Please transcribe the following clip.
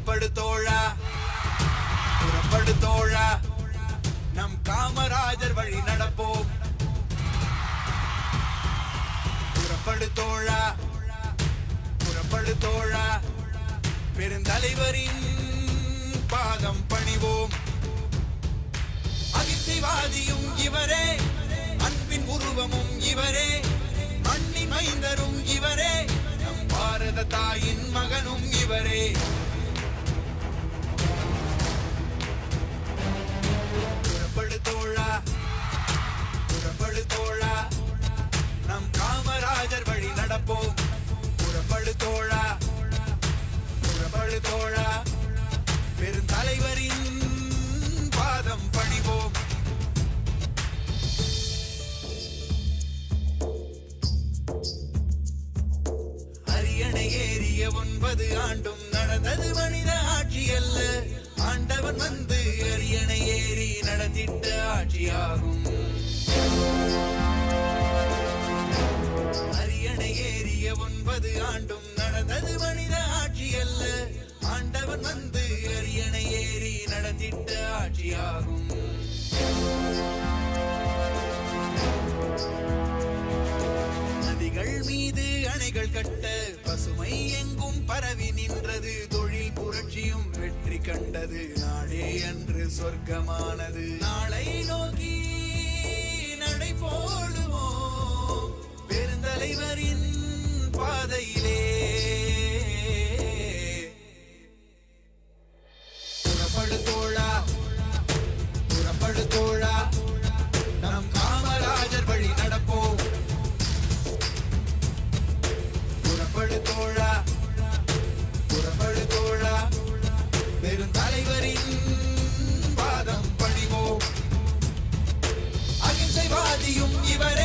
புறப்படு தோழா புறப்படு தோழா நம் காமராஜர் வழி நடப்போம் புறப்படு தோழா புறப்படு தோழா பெருந்தலைவரின் பாதம் பணிவோம் அகிம்சைவாதியும் இவரே அன்பின் உருவமும் இவரே மண்ணி மைந்தரும் இவரே நம் பாரத தாயின் மகனும் இவரே புறப்படு தோழா புறப்படு தோழா நம் காமராஜர் வழி நடப்போம் புறப்படு தோழா புறப்படு தோழா பெருந்தலைவரின் பாதம் பணிவோம் அரியணை ஏறிய ஒன்பது ஆண்டும் நடந்தது மனித ஆட்சி அல்ல ஆண்டவன் வந்து அரியணை ஏறி நடத்திட்ட ஆட்சியாகும் அரியணை ஏறிய ஒன்பது ஆண்டும் நடந்தது மனித ஆட்சி அல்ல ஆண்டவன் வந்து அரியணை ஏறி நடத்திட்ட ஆட்சியாகும் நதிகள் மீது அணைகள் கட்ட பசுமை எங்கும் பரவி நின்றது தொழில் புரட்சியும் வெற்றி கண்டது நாடே அன்று சொர்க்கமானது நாளை நோக்கி நடை போடுவோம் பெருந்தலைவரின் பாதையிலே புறப்படு தோழா புறப்படு தோழா நம் காமராஜர் வழி நடப்போம் புறப்படு தோழா புறப்படு தோழா பெருந்தலைவரின் பாதம் பணிவோம் அகிம்சைவாதியும் இவரே